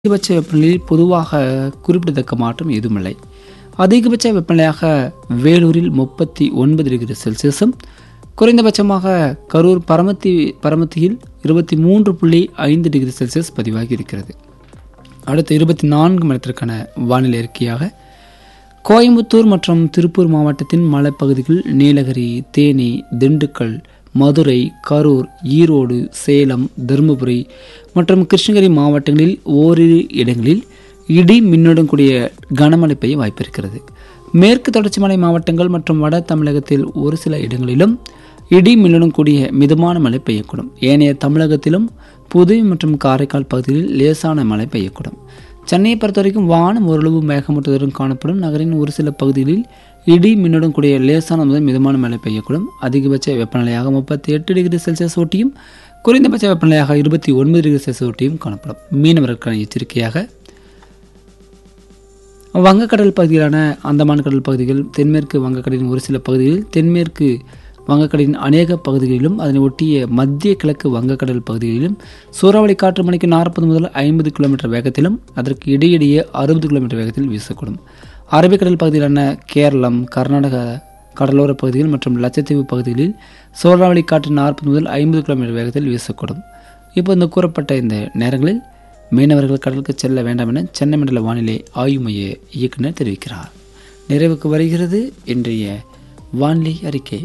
அதிகபட்ச வெப்பநிலையில் பொதுவாக குறிப்பிடத்தக்க மாற்றம் எதுவுமில்லை அதிகபட்ச வெப்பநிலையாக வேலூரில் முப்பத்தி ஒன்பது டிகிரி செல்சியஸும் குறைந்தபட்சமாக கரூர் பரமத்தி பரமத்தியில் இருபத்தி மூன்று புள்ளி ஐந்து டிகிரி செல்சியஸ் பதிவாகி இருக்கிறது அடுத்த இருபத்தி நான்கு மணி நேரத்திற்கான வானிலை அறிக்கையாக கோயம்புத்தூர் மற்றும் திருப்பூர் மாவட்டத்தின் மலைப்பகுதிகள் நீலகிரி தேனி திண்டுக்கல் மதுரை கரூர் ஈரோடு சேலம் தருமபுரி மற்றும் கிருஷ்ணகிரி மாவட்டங்களில் ஓரிரு இடங்களில் இடி மின்னுடன் கூடிய கனமழை பெய்ய வாய்ப்பிருக்கிறது மேற்கு தொடர்ச்சி மலை மாவட்டங்கள் மற்றும் வட தமிழகத்தில் ஒரு சில இடங்களிலும் இடி மின்னுடன் கூடிய மிதமான மழை பெய்யக்கூடும் ஏனைய தமிழகத்திலும் புதுவை மற்றும் காரைக்கால் பகுதிகளில் லேசான மழை பெய்யக்கூடும் சென்னையை பொறுத்தவரைக்கும் வானம் ஓரளவு மேகமூட்டத்துடன் காணப்படும் நகரின் ஒரு சில பகுதிகளில் இடி மின்னுடன் கூடிய லேசான முதல் மிதமான மழை பெய்யக்கூடும் அதிகபட்ச வெப்பநிலையாக முப்பத்தி எட்டு டிகிரி செல்சியஸ் ஒட்டியும் குறைந்தபட்ச வெப்பநிலையாக இருபத்தி ஒன்பது டிகிரி செல்சியஸ் ஒட்டியும் காணப்படும் மீனவர்களுக்கான எச்சரிக்கையாக வங்கக்கடல் பகுதியிலான அந்தமான் கடல் பகுதிகள் தென்மேற்கு வங்கக்கடலின் ஒரு சில பகுதிகளில் தென்மேற்கு வங்கக்கடலின் அநேக பகுதிகளிலும் அதனை ஒட்டிய மத்திய கிழக்கு வங்கக்கடல் பகுதிகளிலும் சூறாவளி காற்று மணிக்கு நாற்பது முதல் ஐம்பது கிலோமீட்டர் வேகத்திலும் அதற்கு இடையிடையே அறுபது கிலோமீட்டர் வேகத்தில் வீசக்கூடும் அரபிக்கடல் பகுதியிலான கேரளம் கர்நாடக கடலோர பகுதிகள் மற்றும் லட்சத்தீவு பகுதிகளில் சூறாவளி காற்று நாற்பது முதல் ஐம்பது கிலோமீட்டர் வேகத்தில் வீசக்கூடும் இப்போ இந்த கூறப்பட்ட இந்த நேரங்களில் மீனவர்கள் கடலுக்கு செல்ல வேண்டாம் என சென்னை மண்டல வானிலை ஆய்வு மைய இயக்குனர் தெரிவிக்கிறார் நிறைவுக்கு வருகிறது இன்றைய வானிலை அறிக்கை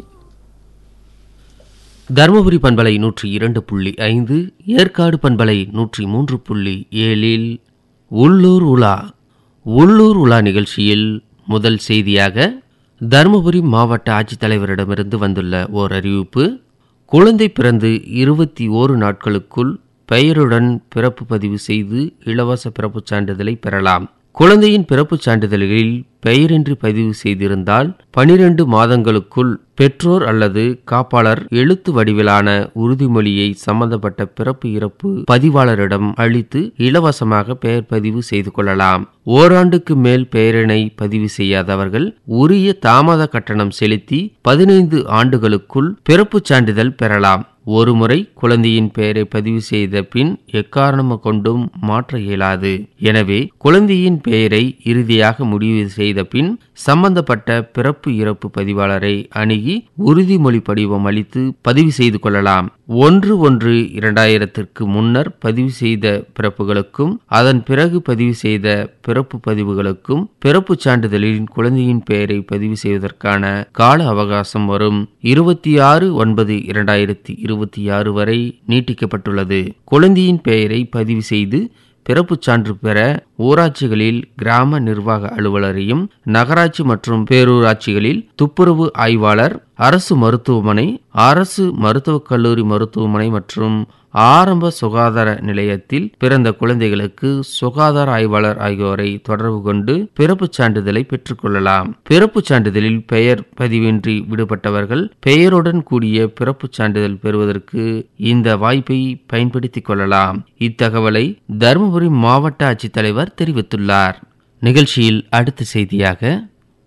தருமபுரி பண்பலை நூற்றி இரண்டு புள்ளி ஐந்து ஏற்காடு பண்பலை நூற்றி மூன்று புள்ளி ஏழில் உள்ளூர் உலா உள்ளூர் உலா நிகழ்ச்சியில் முதல் செய்தியாக தருமபுரி மாவட்ட ஆட்சித்தலைவரிடமிருந்து வந்துள்ள ஓர் அறிவிப்பு குழந்தை பிறந்து இருபத்தி ஓரு நாட்களுக்குள் பெயருடன் பிறப்பு பதிவு செய்து இலவச பிறப்புச் சான்றிதழை பெறலாம் குழந்தையின் பிறப்புச் சான்றிதழ்களில் பெயரின்றி பதிவு செய்திருந்தால் பனிரெண்டு மாதங்களுக்குள் பெற்றோர் அல்லது காப்பாளர் எழுத்து வடிவிலான உறுதிமொழியை சம்பந்தப்பட்ட பிறப்பு இறப்பு பதிவாளரிடம் அளித்து இலவசமாக பெயர் பதிவு செய்து கொள்ளலாம் ஓராண்டுக்கு மேல் பெயரினை பதிவு செய்யாதவர்கள் உரிய தாமத கட்டணம் செலுத்தி பதினைந்து ஆண்டுகளுக்குள் பிறப்புச் சான்றிதழ் பெறலாம் ஒருமுறை குழந்தையின் பெயரை பதிவு செய்த பின் எக்காரணம் கொண்டும் மாற்ற இயலாது எனவே குழந்தையின் பெயரை இறுதியாக முடிவு செய்த பின் சம்பந்தப்பட்ட பிறப்பு இறப்பு பதிவாளரை அணுகி உறுதிமொழி படிவம் அளித்து பதிவு செய்து கொள்ளலாம் ஒன்று ஒன்று இரண்டாயிரத்திற்கு முன்னர் பதிவு செய்த பிறப்புகளுக்கும் அதன் பிறகு பதிவு செய்த பிறப்பு பதிவுகளுக்கும் பிறப்பு சான்றிதழில் குழந்தையின் பெயரை பதிவு செய்வதற்கான கால அவகாசம் வரும் இருபத்தி ஆறு ஒன்பது இரண்டாயிரத்தி இருபத்தி ஆறு வரை நீட்டிக்கப்பட்டுள்ளது குழந்தையின் பெயரை பதிவு செய்து பிறப்புச் சான்று பெற ஊராட்சிகளில் கிராம நிர்வாக அலுவலரையும் நகராட்சி மற்றும் பேரூராட்சிகளில் துப்புரவு ஆய்வாளர் அரசு மருத்துவமனை அரசு மருத்துவக் கல்லூரி மருத்துவமனை மற்றும் ஆரம்ப சுகாதார நிலையத்தில் பிறந்த குழந்தைகளுக்கு சுகாதார ஆய்வாளர் ஆகியோரை தொடர்பு கொண்டு பிறப்புச் சான்றிதழை பெற்றுக்கொள்ளலாம் பிறப்புச் சான்றிதழில் பெயர் பதிவின்றி விடுபட்டவர்கள் பெயருடன் கூடிய பிறப்புச் சான்றிதழ் பெறுவதற்கு இந்த வாய்ப்பை பயன்படுத்திக் கொள்ளலாம் இத்தகவலை தருமபுரி மாவட்ட ஆட்சித்தலைவர் தெரிவித்துள்ளார் நிகழ்ச்சியில் அடுத்த செய்தியாக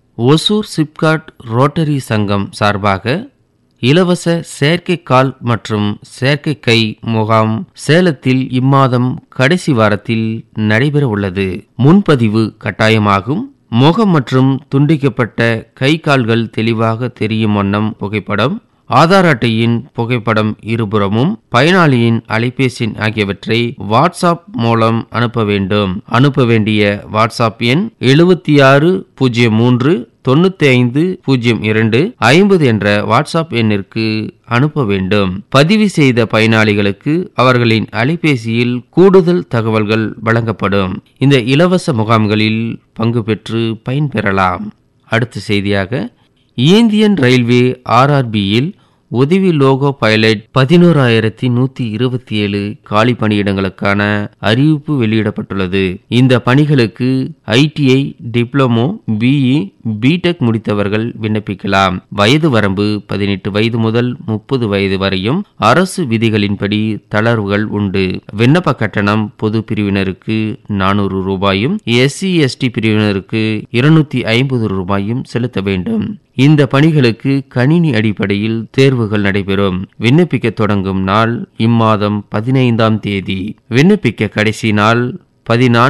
ஒசூர் சிப்காட் ரோட்டரி சங்கம் சார்பாக இலவச செயற்கைக்கால் மற்றும் செயற்கை கை முகாம் சேலத்தில் இம்மாதம் கடைசி வாரத்தில் நடைபெற உள்ளது முன்பதிவு கட்டாயமாகும் முகம் மற்றும் துண்டிக்கப்பட்ட கை கால்கள் தெளிவாக தெரியும் வண்ணம் புகைப்படம் ஆதார் அட்டையின் புகைப்படம் இருபுறமும் பயனாளியின் அலைபேசி ஆகியவற்றை வாட்ஸ்அப் மூலம் அனுப்ப வேண்டும் அனுப்ப வேண்டிய வாட்ஸ்அப் எண் எழுபத்தி ஆறு பூஜ்ஜியம் மூன்று தொண்ணூத்தி ஐந்து பூஜ்ஜியம் இரண்டு ஐம்பது என்ற வாட்ஸ்அப் எண்ணிற்கு அனுப்ப வேண்டும் பதிவு செய்த பயனாளிகளுக்கு அவர்களின் அலைபேசியில் கூடுதல் தகவல்கள் வழங்கப்படும் இந்த இலவச முகாம்களில் பங்கு பெற்று பயன்பெறலாம் அடுத்த செய்தியாக இந்தியன் ரயில்வே ஆர்ஆர்பியில் உதவி லோகோ பைலட் பதினோராயிரத்தி நூத்தி இருபத்தி ஏழு காலி பணியிடங்களுக்கான அறிவிப்பு வெளியிடப்பட்டுள்ளது இந்த பணிகளுக்கு ஐடிஐ டிப்ளமோ பிஇ பிடெக் முடித்தவர்கள் விண்ணப்பிக்கலாம் வயது வரம்பு பதினெட்டு வயது முதல் முப்பது வயது வரையும் அரசு விதிகளின்படி தளர்வுகள் உண்டு விண்ணப்ப கட்டணம் பொது பிரிவினருக்கு நானூறு ரூபாயும் எஸ்சி எஸ்டி பிரிவினருக்கு இருநூத்தி ஐம்பது ரூபாயும் செலுத்த வேண்டும் இந்த பணிகளுக்கு கணினி அடிப்படையில் தேர்வுகள் நடைபெறும் விண்ணப்பிக்க தொடங்கும் நாள் இம்மாதம் பதினைந்தாம் தேதி விண்ணப்பிக்க கடைசி நாள் பதினான்கு